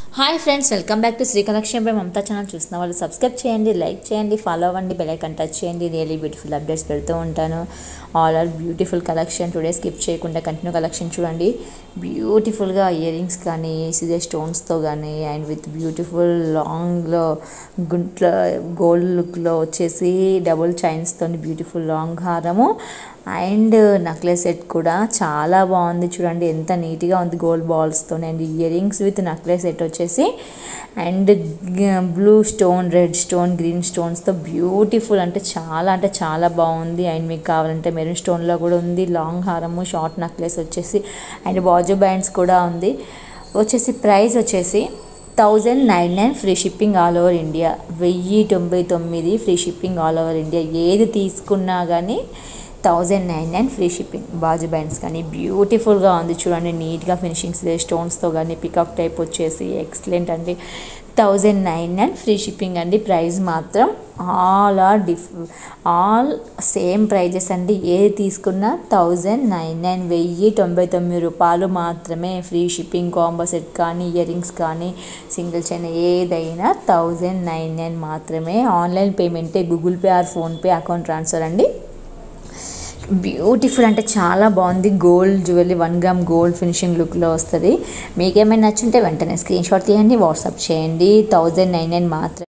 hi friends welcome back to Sri collection by Mamata channel చూస్తున్న వాళ్ళు subscribe చేయండి లైక్ చేయండి ఫాలో అవ్వండి బెల్ ఐకాన్ టచ్ చేయండి రియలీ బ్యూటిఫుల్ అప్డేట్స్ పెడుతూ ఉంటాను all are beautiful collection today skip చేయకుండా కంటిన్యూ కలెక్షన్ చూడండి బ్యూటిఫుల్గా ఇయర్ రింగ్స్ కానీ సిజే స్టోన్స్తో కానీ అండ్ విత్ బ్యూటిఫుల్ లాంగ్లో గుంట్ల గోల్డ్ లుక్లో వచ్చేసి డబుల్ చైన్స్తో బ్యూటిఫుల్ లాంగ్ హారము అండ్ నక్లెస్ సెట్ కూడా చాలా బాగుంది చూడండి ఎంత నీట్గా ఉంది గోల్డ్ బాల్స్తో and year earrings with necklace set వచ్చేసి and blue stone red stone green స్టోన్స్తో బ్యూటిఫుల్ అంటే చాలా అంటే చాలా బాగుంది అండ్ మీకు కావాలంటే మెరూన్ స్టోన్లో కూడా ఉంది లాంగ్ హారము షార్ట్ నెక్లెస్ వచ్చేసి అండ్ బాజు బ్యాండ్స్ కూడా ఉంది వచ్చేసి ప్రైస్ వచ్చేసి thousand nine nine free shipping all over India వెయ్యి తొంభై తొమ్మిది ఫ్రీ షిప్పింగ్ ఆల్ ఓవర్ ఇండియా ఏది తీసుకున్నా కానీ thousand nine nine free shipping బాజు బ్యాండ్స్ కానీ బ్యూటిఫుల్గా ఉంది చూడండి నీట్గా ఫినిషింగ్స్ స్టోన్స్తో కానీ పికాక్ టైప్ వచ్చేసి ఎక్సలెంట్ అండి thousand nine nine free shipping అండి ప్రైస్ మాత్రం all are diff all same prices అండి ఏది తీసుకున్నా థౌజండ్ నైన్ నైన్ వెయ్యి తొంభై తొమ్మిది రూపాయలు మాత్రమే ఫ్రీ షిప్పింగ్ కాంబో సెట్ కానీ ఇయర్ రింగ్స్ కానీ సింగిల్ చైన్ ఏదైనా థౌజండ్ నైన్ నైన్ మాత్రమే ఆన్లైన్ పేమెంటే Google Pay or PhonePe account transfer అండి బ్యూటిఫుల్ అంటే చాలా బాగుంది gold jewellery one gram gold finishing లుక్లో వస్తుంది మీకేమైనా నచ్చుంటే వెంటనే స్క్రీన్ షాట్ తీయండి వాట్సాప్ చేయండి థౌజండ్ నైన్ నైన్ మాత్రం